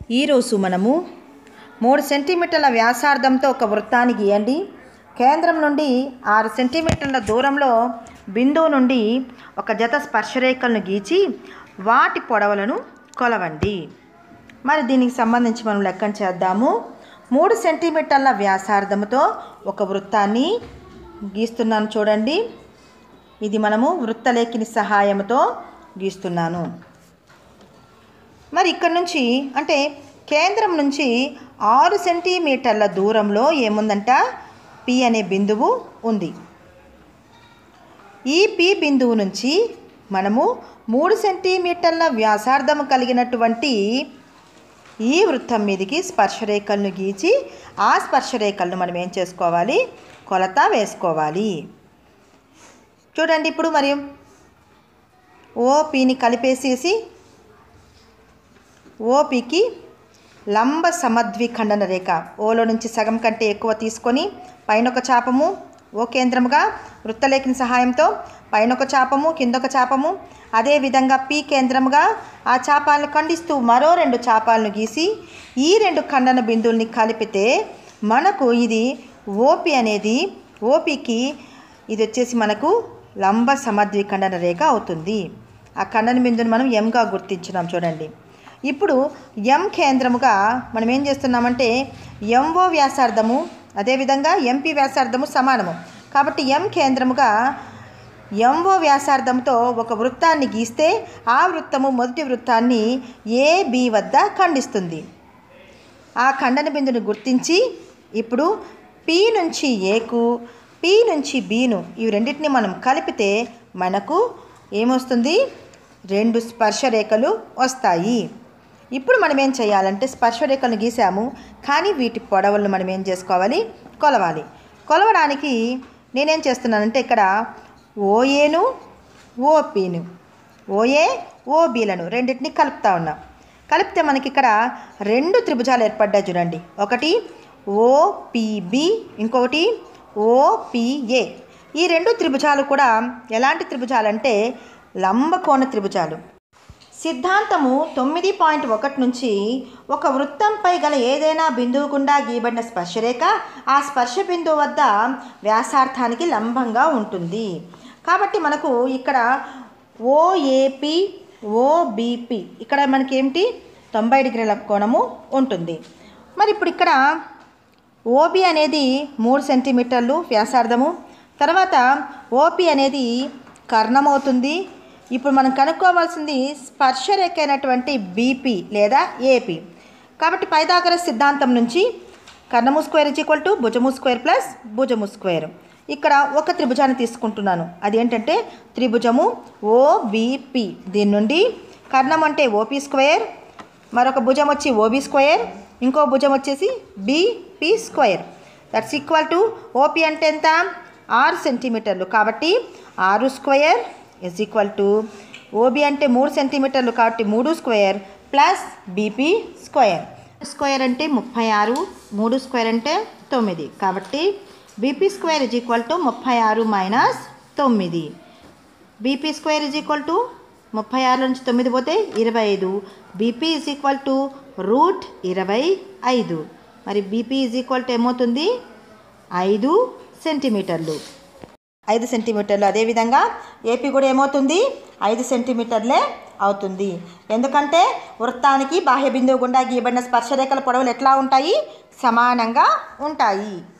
ఈరోజు మనము మూడు సెంటీమీటర్ల వ్యాసార్థంతో ఒక వృత్తాన్ని గీయండి కేంద్రం నుండి ఆరు సెంటీమీటర్ల దూరంలో బిందువు నుండి ఒక జత స్పర్శరేఖలను గీచి వాటి పొడవులను కొలవండి మరి దీనికి సంబంధించి మనం లెక్కన చేద్దాము మూడు సెంటీమీటర్ల వ్యాసార్థముతో ఒక వృత్తాన్ని గీస్తున్నాను చూడండి ఇది మనము వృత్తలేఖిని సహాయంతో గీస్తున్నాను మరి ఇక్కడ నుంచి అంటే కేంద్రం నుంచి ఆరు సెంటీమీటర్ల దూరంలో ఏముందంట పి అనే బిందువు ఉంది ఈ పి బిందువు నుంచి మనము మూడు సెంటీమీటర్ల వ్యాసార్థము కలిగినటువంటి ఈ వృత్తం మీదకి స్పర్శరేఖలను గీచి ఆ స్పర్శరేఖలను మనం ఏం చేసుకోవాలి కొలత వేసుకోవాలి చూడండి ఇప్పుడు మరి ఓ పిని కలిపేసేసి ఓపికి లంబ సమద్విఖండన రేఖ ఓలో నుంచి సగం కంటే ఎక్కువ తీసుకొని పైన ఒక చాపము ఓ కేంద్రముగా వృత్తలేఖని సహాయంతో పైన ఒక చాపము కింద ఒక చాపము అదేవిధంగా పి కేంద్రముగా ఆ చాపాలను ఖండిస్తూ మరో రెండు చాపాలను గీసి ఈ రెండు ఖండన బిందువుల్ని కలిపితే మనకు ఇది ఓపి అనేది ఓపికి ఇది వచ్చేసి మనకు లంబ సమద్విఖండన రేఖ అవుతుంది ఆ ఖండన బిందువుని మనం ఎంగా గుర్తించినాం చూడండి ఇప్పుడు ఎం కేంద్రముగా మనం ఏం చేస్తున్నామంటే ఎంఓ వ్యాసార్థము అదేవిధంగా ఎంపీ వ్యాసార్థము సమానము కాబట్టి ఎం కేంద్రముగా ఎంఓ వ్యాసార్థంతో ఒక వృత్తాన్ని గీస్తే ఆ వృత్తము మొదటి వృత్తాన్ని ఏబి వద్ద ఖండిస్తుంది ఆ ఖండన బిందుని గుర్తించి ఇప్పుడు పి నుంచి ఏకు పి నుంచి బీను ఈ రెండింటిని మనం కలిపితే మనకు ఏమొస్తుంది రెండు స్పర్శరేఖలు వస్తాయి ఇప్పుడు మనం ఏం చేయాలంటే స్పర్శరేఖలను గీసాము కానీ వీటి పొడవులను మనం ఏం చేసుకోవాలి కొలవాలి కొలవడానికి నేనేం చేస్తున్నానంటే ఇక్కడ ఓఏను ఓపీను ఓఏ ఓబీలను రెండింటిని కలుపుతా ఉన్నా కలిపితే మనకి ఇక్కడ రెండు త్రిభుజాలు ఏర్పడ్డాయి చూడండి ఒకటి ఓపిబి ఇంకొకటి ఓపిఏ ఈ రెండు త్రిభుజాలు కూడా ఎలాంటి త్రిభుజాలు అంటే లంబకోణ త్రిభుజాలు సిద్ధాంతము తొమ్మిది పాయింట్ ఒకటి నుంచి ఒక వృత్తంపై గల ఏదైనా బిందువు గుండా గీయబడిన స్పర్శరేఖ ఆ స్పర్శ బిందువు వద్ద వ్యాసార్థానికి లంబంగా ఉంటుంది కాబట్టి మనకు ఇక్కడ ఓఏపి ఓబిపి ఇక్కడ మనకి ఏమిటి తొంభై డిగ్రీల కోణము ఉంటుంది మరి ఇప్పుడు ఇక్కడ ఓబి అనేది మూడు సెంటీమీటర్లు వ్యాసార్థము తర్వాత ఓపి అనేది కర్ణం అవుతుంది ఇప్పుడు మనం కనుక్కోవాల్సింది స్పర్శరేఖ అయినటువంటి బీపీ లేదా ఏపీ కాబట్టి పైదాకర సిద్ధాంతం నుంచి కర్ణము స్క్వేర్ ఇజ్ ఈక్వల్ టు భుజము స్క్వేర్ ప్లస్ భుజము స్క్వేర్ ఇక్కడ ఒక త్రిభుజాన్ని తీసుకుంటున్నాను అదేంటంటే త్రిభుజము ఓబిపి దీని నుండి కర్ణం అంటే ఓపీ స్క్వేర్ మరొక భుజం వచ్చి ఓబీ స్క్వేర్ ఇంకో భుజం వచ్చేసి BP square that's equal to OP అంటే ఎంత ఆరు సెంటీమీటర్లు కాబట్టి ఆరు square is equal to OB అంటే మూడు సెంటీమీటర్లు కాబట్టి మూడు square plus BP square square అంటే ముప్పై ఆరు మూడు స్క్వేర్ అంటే తొమ్మిది కాబట్టి BP square is equal to ముప్పై ఆరు మైనస్ తొమ్మిది BP square is equal to ముప్పై ఆరు నుంచి తొమ్మిది పోతే ఇరవై ఐదు BP is equal to root ఇరవై ఐదు మరి బీపీ ఇజ్ ఈక్వల్ టు ఏమవుతుంది ఐదు సెంటీమీటర్లు ఐదు సెంటీమీటర్లు అదేవిధంగా ఏపీ కూడా ఏమవుతుంది ఐదు సెంటీమీటర్లే అవుతుంది ఎందుకంటే వృత్తానికి బాహ్య బిందువు గుండా గీయబడిన స్పర్శరేఖల పొడవులు ఎట్లా ఉంటాయి సమానంగా ఉంటాయి